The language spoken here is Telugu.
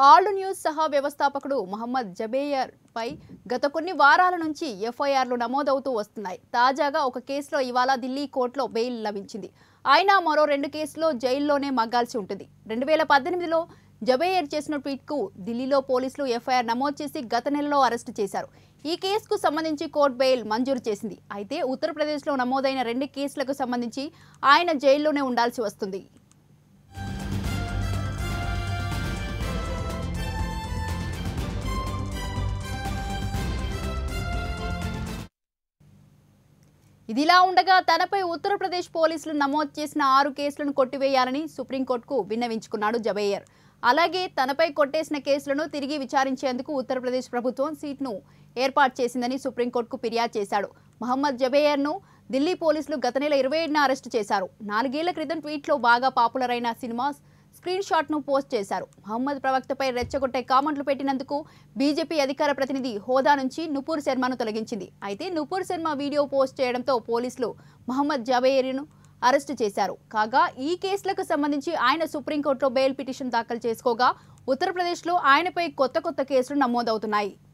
ఆల్డ్ న్యూస్ సహా వ్యవస్థాపకుడు మహమ్మద్ జబేయర్ పై గత కొన్ని వారాల నుంచి ఎఫ్ఐఆర్లు నమోదవుతూ వస్తున్నాయి తాజాగా ఒక కేసులో ఇవాళ ఢిల్లీ కోర్టులో బెయిల్ లభించింది ఆయన మరో రెండు కేసులో జైల్లోనే మగ్గాల్సి ఉంటుంది రెండు వేల పద్దెనిమిదిలో జబేయర్ చేసిన ట్వీట్కు ఢిల్లీలో పోలీసులు ఎఫ్ఐఆర్ నమోదు చేసి గత నెలలో అరెస్టు చేశారు ఈ కేసుకు సంబంధించి కోర్టు బెయిల్ మంజూరు చేసింది అయితే ఉత్తరప్రదేశ్లో నమోదైన రెండు కేసులకు సంబంధించి ఆయన జైల్లోనే ఉండాల్సి వస్తుంది ఇదిలా ఉండగా తనపై ఉత్తరప్రదేశ్ పోలీసులు నమోదు చేసిన ఆరు కేసులను కొట్టివేయాలని సుప్రీంకోర్టుకు విన్నవించుకున్నాడు జబేయర్ అలాగే తనపై కొట్టేసిన కేసులను తిరిగి విచారించేందుకు ఉత్తరప్రదేశ్ ప్రభుత్వం సీట్ను ఏర్పాటు చేసిందని సుప్రీంకోర్టుకు ఫిర్యాదు చేశాడు మహమ్మద్ జబేయర్ను ఢిల్లీ పోలీసులు గత నెల ఇరవై ఏడున అరెస్టు చేశారు నాలుగేళ్ల క్రితం ట్వీట్లో బాగా పాపులర్ అయిన సినిమా స్క్రీన్ షాట్ను పోస్ట్ చేశారు మహమ్మద్ ప్రవక్తపై రెచ్చగొట్టే కామెంట్లు పెట్టినందుకు బీజేపీ అధికార ప్రతినిధి హోదా నుంచి నుపూర్ శర్మను తొలగించింది అయితే నుపూర్ శర్మ వీడియో పోస్ట్ చేయడంతో పోలీసులు మహమ్మద్ జబేరిను అరెస్టు చేశారు కాగా ఈ కేసులకు సంబంధించి ఆయన సుప్రీంకోర్టులో బెయిల్ పిటిషన్ దాఖలు చేసుకోగా ఉత్తరప్రదేశ్లో ఆయనపై కొత్త కొత్త కేసులు నమోదవుతున్నాయి